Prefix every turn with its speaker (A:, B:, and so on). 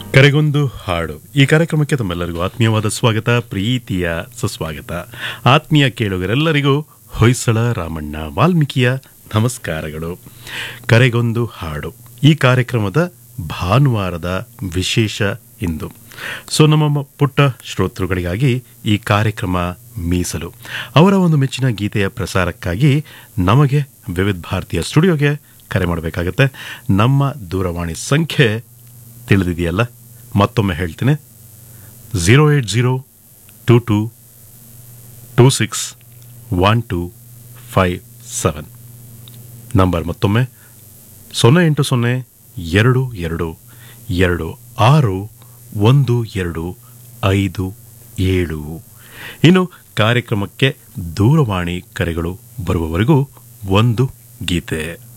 A: ಕರೆಗೊಂದು ಹಾಡು ಈ ಕಾರ್ಯಕ್ರಮಕ್ಕೆ ತಮ್ಮೆಲ್ಲರಿಗೂ ಆತ್ಮೀಯವಾದ ಸ್ವಾಗತ ಪ್ರೀತಿಯ ಸುಸ್ವಾಗತ ಆತ್ಮೀಯ ಕೇಳುಗರೆಲ್ಲರಿಗೂ ಹೊಯ್ಸಳ ರಾಮಣ್ಣ ವಾಲ್ಮೀಕಿಯ ನಮಸ್ಕಾರಗಳು ಕರೆಗೊಂದು ಹಾಡು ಈ ಕಾರ್ಯಕ್ರಮದ ಭಾನುವಾರದ ವಿಶೇಷ ಇಂದು ಸೊ ನಮ್ಮ ಪುಟ್ಟ ಶ್ರೋತೃಗಳಿಗಾಗಿ ಈ ಕಾರ್ಯಕ್ರಮ ಮೀಸಲು ಅವರ ಒಂದು ಮೆಚ್ಚಿನ ಗೀತೆಯ ಪ್ರಸಾರಕ್ಕಾಗಿ ನಮಗೆ ವಿವಿಧ ಭಾರತೀಯ ಸ್ಟುಡಿಯೋಗೆ ಕರೆ ಮಾಡಬೇಕಾಗತ್ತೆ ನಮ್ಮ ದೂರವಾಣಿ ಸಂಖ್ಯೆ ತಿಳಿದಿದೆಯಲ್ಲ ಮತ್ತೊಮ್ಮೆ ಹೇಳ್ತೀನಿ zero eight zero two two two six one two five seven number ಮತ್ತೊಮ್ಮೆ ಸೊನ್ನೆ ಎಂಟು ಸೊನ್ನೆ ಎರಡು ಎರಡು ಎರಡು ಆರು ಒಂದು ಎರಡು ಐದು ಏಳು ಇನ್ನು ಕಾರ್ಯಕ್ರಮಕ್ಕೆ ದೂರವಾಣಿ ಕರೆಗಳು ಬರುವವರೆಗೂ ಒಂದು ಗೀತೆ